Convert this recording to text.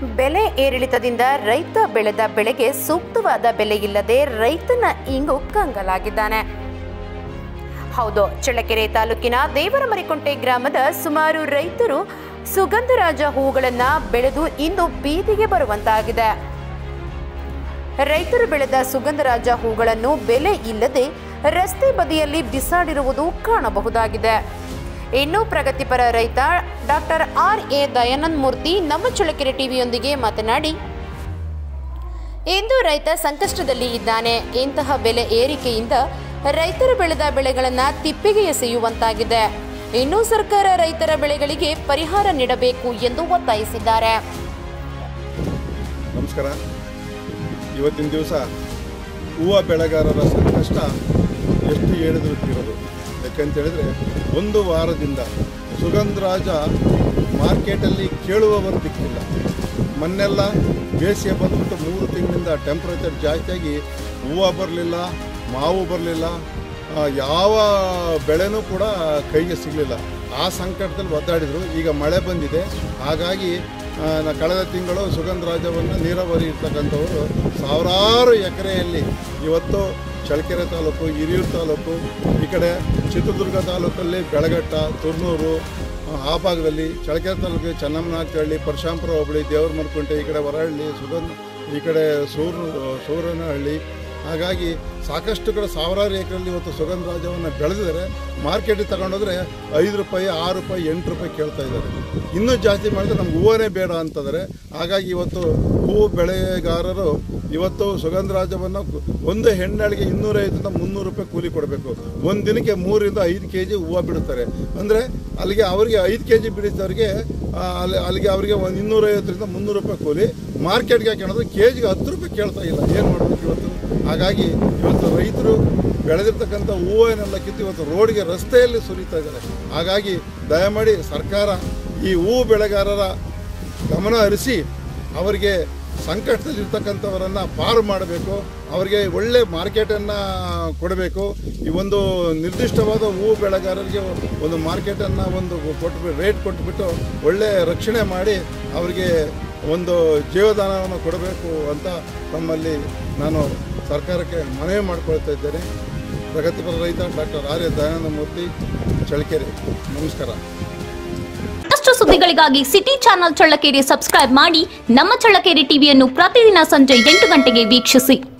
ಬೆಲೆ ಏರಿಳಿತದಿಂದ ರೈತ ಬೆಳೆದ ಬೆಳೆಗೆ ಸೂಕ್ತವಾದ ಬೆಲೆ ಇಲ್ಲದೆ ರೈತನ ಇಂಗು ಕಂಗಲಾಗಿದ್ದಾನೆ ಹೌದು ಚಳ್ಳಕೆರೆ ತಾಲೂಕಿನ ದೇವರಮರಿಕೊಂಟೆ ಗ್ರಾಮದ ಸುಮಾರು ರೈತರು ಸುಗಂಧರಾಜ ಹೂಗಳನ್ನ ಬೆಳೆದು ಇಂದು ಬೀದಿಗೆ ಬರುವಂತಾಗಿದೆ ರೈತರು ಬೆಳೆದ ಸುಗಂಧರಾಜ ಹೂಗಳನ್ನು ಬೆಲೆ ಇಲ್ಲದೆ ರಸ್ತೆ ಬದಿಯಲ್ಲಿ ಬಿಸಾಡಿರುವುದು ಕಾಣಬಹುದಾಗಿದೆ ಇನ್ನು ಪ್ರಗತಿಪರ ರೈತ doctor R A Dayananda Murthy ನಮ್ಮ ಚಳ್ಳಕೆರೆ ಟಿವಿಯೊಂದಿಗೆ ಮಾತನಾಡಿ ಇಂದು ರೈತ ಸಂಕಷ್ಟದಲ್ಲಿ ಇದ್ದಾನೆ ಇಂತಹ ಬೆಲೆ ಏರಿಕೆಯಿಂದ ರೈತರು ಬೆಳೆದ ಬೆಳೆಗಳನ್ನು ತಿಪ್ಪಿಗೆ ಎಸೆಯುವಂತಾಗಿದೆ ಇನ್ನು ಸರ್ಕಾರ ರೈತರ ಬೆಳೆಗಳಿಗೆ ಪರಿಹಾರ ನೀಡಬೇಕು ಎಂದು ಒತ್ತಾಯಿಸಿದ್ದಾರೆ ನಮಸ್ಕಾರ ಇವತ್ತಿನ ದಿವಸ ಹೂವು ಬೆಳೆಗಾರರ ಸಂಕಷ್ಟ ಎಷ್ಟು ಹೇಳಿದ್ರು ತೀರೋದು ಯಾಕಂತ ಹೇಳಿದ್ರೆ ಒಂದು ವಾರದಿಂದ ಸುಗಂಧರಾಜ ಮಾರ್ಕೆಟಲ್ಲಿ ಕೇಳುವವರು ದಿಕ್ಕಿಲ್ಲ ಮೊನ್ನೆಲ್ಲ ಬೇಸಿಗೆ ಬಂದ್ಬಿಟ್ಟು ಮೂರು ತಿಂಗಳಿಂದ ಟೆಂಪ್ರೇಚರ್ ಜಾಸ್ತಿಯಾಗಿ ಹೂವು ಬರಲಿಲ್ಲ ಮಾವು ಬರಲಿಲ್ಲ ಯಾವ ಬೆಳೆನೂ ಕೂಡ ಕೈಗೆ ಸಿಗಲಿಲ್ಲ ಆ ಸಂಕಟದಲ್ಲಿ ಒದ್ದಾಡಿದರು ಈಗ ಮಳೆ ಬಂದಿದೆ ಹಾಗಾಗಿ ಆ, ನ- ಕಳೆದ ತಿಂಗಳು ಸುಗಂಧರಾಜವನ್ನು ನೀರಾವರಿ ಇರ್ತಕ್ಕಂಥವರು ಸಾವಿರಾರು ಎಕರೆಯಲ್ಲಿ ಇವತ್ತು ಚಳ್ಳಕೆರೆ ತಾಲೂಕು ಹಿರಿಯೂರು ತಾಲೂಕು ಈ ಕಡೆ ಚಿತ್ರದುರ್ಗ ತಾಲೂಕಲ್ಲಿ ಬೆಳಗಟ್ಟ ತುರ್ನೂರು ಆ, ಆ ಭಾಗದಲ್ಲಿ ಚಳ್ಳಕೆರೆ ತಾಲೂಕು ಚೆನ್ನಮ್ಮನಹಳ್ಳಿ ಪರಶಾಂಪುರ ಹೋಬಳಿ ದೇವರ ಮರ್ಕುಂಟೆ ಈ ಕಡೆ ಹೊರಹಳ್ಳಿ ಸುಗಂಧ ಈ ಕಡೆ ಸೂರು ಸೂರನಹಳ್ಳಿ ಹಾಗಾಗಿ ಸಾಕಷ್ಟು ಕಡೆ ಸಾವಿರಾರು ಎಕರೆಯಲ್ಲಿ ಇವತ್ತು ಸುಗಂಧರಾಜವನ್ನು ಬೆಳೆದಿದ್ದಾರೆ ಮಾರ್ಕೆಟಿಗೆ ತಗೊಂಡೋದ್ರೆ ಐದು ರೂಪಾಯಿ ಆರು ರೂಪಾಯಿ ಎಂಟು ರೂಪಾಯಿ ಕೇಳ್ತಾ ಇದ್ದಾರೆ ಇನ್ನೂ ಜಾಸ್ತಿ ಮಾಡಿದ್ರೆ ನಮ್ಗೆ ಹೂವನೇ ಬೇಡ ಅಂತಂದರೆ ಹಾಗಾಗಿ ಇವತ್ತು ಹೂವು ಬೆಳೆಗಾರರು ಇವತ್ತು ಸುಗಂಧರಾಜವನ್ನು ಒಂದು ಹೆಣ್ಣಾಳಿಗೆ ಇನ್ನೂರೈದರಿಂದ ಮುನ್ನೂರು ರೂಪಾಯಿ ಕೂಲಿ ಕೊಡಬೇಕು ಒಂದು ದಿನಕ್ಕೆ ಮೂರರಿಂದ ಐದು ಕೆ ಜಿ ಹೂವು ಬಿಡುತ್ತಾರೆ ಅಂದರೆ ಅಲ್ಲಿಗೆ ಅವರಿಗೆ ಐದು ಕೆ ಜಿ ಬಿಡಿದವ್ರಿಗೆ ಆ, ಅಲ್ಲಿ ಅಲ್ಲಿಗೆ ಅವರಿಗೆ ಒಂದು ಇನ್ನೂರೈವತ್ತರಿಂದ ಮುನ್ನೂರು ರೂಪಾಯಿ ಕೂಲಿ ಮಾರ್ಕೆಟ್ಗೆ ಹಾಕಿದ್ರೆ ಕೆ ಜಿಗೆ ಹತ್ತು ರೂಪಾಯಿ ಕೇಳ್ತಾ ಇಲ್ಲ ಏನು ಮಾಡಬೇಕು ಇವತ್ತು ಹಾಗಾಗಿ ಇವತ್ತು ರೈತರು ಬೆಳೆದಿರ್ತಕ್ಕಂಥ ಹೂವನ್ನೆಲ್ಲ ಕಿತ್ತು ಇವತ್ತು ರೋಡ್ಗೆ ರಸ್ತೆಯಲ್ಲಿ ಸುರಿತಾ ಇದ್ದಾರೆ ಹಾಗಾಗಿ ದಯಮಾಡಿ ಸರ್ಕಾರ ಈ ಹೂವು ಬೆಳೆಗಾರರ ಗಮನ ಹರಿಸಿ ಅವರಿಗೆ ಸಂಕಷ್ಟದಲ್ಲಿರ್ತಕ್ಕಂಥವರನ್ನು ಪಾರು ಮಾಡಬೇಕು ಅವರಿಗೆ ಒಳ್ಳೆ ಮಾರ್ಕೆಟನ್ನು ಕೊಡಬೇಕು ಈ ಒಂದು ನಿರ್ದಿಷ್ಟವಾದ ಹೂವು ಬೆಳೆಗಾರರಿಗೆ ಒಂದು ಮಾರ್ಕೆಟನ್ನು ಒಂದು ಕೊಟ್ಟು ರೇಟ್ ಕೊಟ್ಬಿಟ್ಟು ಒಳ್ಳೆ ರಕ್ಷಣೆ ಮಾಡಿ ಅವರಿಗೆ ಒಂದು ಜೀವದಾನವನ್ನು ಕೊಡಬೇಕು ಅಂತ ತಮ್ಮಲ್ಲಿ ನಾನು ಸರ್ಕಾರಕ್ಕೆ ಮನವಿ ಮಾಡಿಕೊಳ್ತಾ ಇದ್ದೇನೆ ಪ್ರಗತಿಪರ ರೈತ ಡಾಕ್ಟರ್ ಆರ್ಯ ದಯಾನಂದ ಮೂರ್ತಿ ಚಳ್ಳಕೆರೆ ನಮಸ್ಕಾರ ಮತ್ತಷ್ಟು ಸುದ್ದಿಗಳಿಗಾಗಿ ಸಿಟಿ ಚಾನೆಲ್ ಚಳ್ಳಕೆರೆ ಸಬ್ಸ್ಕ್ರೈಬ್ ಮಾಡಿ ನಮ್ಮ ಚಳ್ಳಕೆರೆ ಟಿವಿಯನ್ನು ಪ್ರತಿದಿನ ಸಂಜೆ ಎಂಟು ಗಂಟೆಗೆ ವೀಕ್ಷಿಸಿ